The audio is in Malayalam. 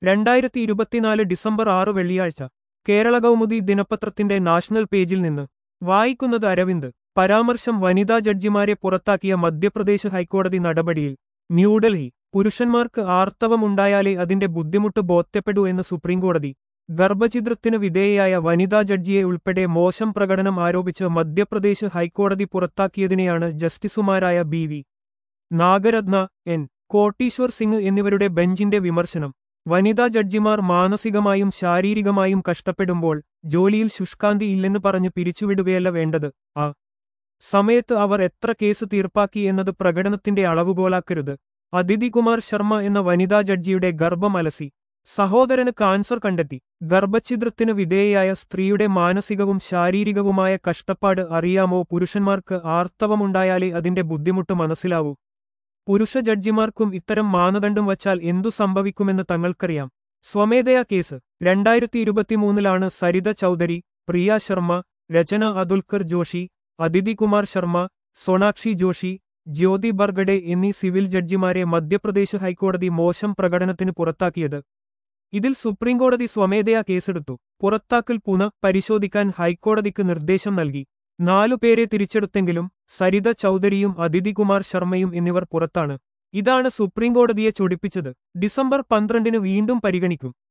രണ്ടായിരത്തി ഇരുപത്തിനാല് ഡിസംബർ ആറ് വെള്ളിയാഴ്ച കേരള കൗമുദി ദിനപത്രത്തിന്റെ നാഷണൽ പേജിൽ നിന്ന് വായിക്കുന്നത് അരവിന്ദ് പരാമർശം വനിതാ ജഡ്ജിമാരെ പുറത്താക്കിയ മധ്യപ്രദേശ് ഹൈക്കോടതി നടപടിയിൽ ന്യൂഡൽഹി പുരുഷന്മാർക്ക് ആർത്തവമുണ്ടായാലേ അതിന്റെ ബുദ്ധിമുട്ട് ബോധ്യപ്പെടൂ എന്ന് സുപ്രീംകോടതി ഗർഭഛിദ്രത്തിന് വിധേയയായ വനിതാ ജഡ്ജിയെ ഉൾപ്പെടെ മോശം പ്രകടനം ആരോപിച്ച് മധ്യപ്രദേശ് ഹൈക്കോടതി പുറത്താക്കിയതിനെയാണ് ജസ്റ്റിസുമാരായ B V Nagarathna N Kotiswar Singh എന്നിവരുടെ ബെഞ്ചിന്റെ വിമർശനം വനിതാ ജഡ്ജിമാർ മാനസികമായും ശാരീരികമായും കഷ്ടപ്പെടുമ്പോൾ ജോലിയിൽ ശുഷ്കാന്തി ഇല്ലെന്ന് പറഞ്ഞ് പിരിച്ചുവിടുകയല്ല വേണ്ടത് ആ സമയത്ത് അവർ എത്ര കേസ് തീർപ്പാക്കി എന്നത് പ്രകടനത്തിന്റെ അളവുകോലാക്കരുത് അതിഥി കുമാർ ശർമ്മ എന്ന വനിതാ ജഡ്ജിയുടെ ഗർഭം അലസി സഹോദരന് കാൻസർ കണ്ടെത്തി ഗർഭഛിദ്രത്തിന് വിധേയയായ സ്ത്രീയുടെ മാനസികവും ശാരീരികവുമായ കഷ്ടപ്പാട് അറിയാമോ പുരുഷന്മാർക്ക് ആർത്തവമുണ്ടായാലേ അതിന്റെ ബുദ്ധിമുട്ട് മനസ്സിലാവൂ പുരുഷ ജഡ്ജിമാർക്കും ഇത്തരം മാനദണ്ഡം വച്ചാൽ എന്തു സംഭവിക്കുമെന്ന് തങ്ങൾക്കറിയാം സ്വമേധയാ കേസ് രണ്ടായിരത്തി ഇരുപത്തിമൂന്നിലാണ് സരിത ചൌധരി പ്രിയ ശർമ്മ രചന അതുൽക്കർ ജോഷി അതിഥി കുമാർ ശർമ്മ സോണാക്ഷി ജോഷി ജ്യോതി ബർഗഡെ എന്നീ സിവിൽ ജഡ്ജിമാരെ മധ്യപ്രദേശ് ഹൈക്കോടതി മോശം പ്രകടനത്തിന് പുറത്താക്കിയത് ഇതിൽ സുപ്രീംകോടതി സ്വമേധയാ കേസെടുത്തു പുറത്താക്കൽ പുനഃ പരിശോധിക്കാൻ ഹൈക്കോടതിക്ക് നിർദ്ദേശം നൽകി നാലുപേരെ തിരിച്ചെടുത്തെങ്കിലും സരിത ചൌധരിയും അതിഥി കുമാർ ശർമ്മയും എന്നിവർ പുറത്താണ് ഇതാണ് സുപ്രീംകോടതിയെ ചൊടിപ്പിച്ചത് ഡിസംബർ പന്ത്രണ്ടിന് വീണ്ടും പരിഗണിക്കും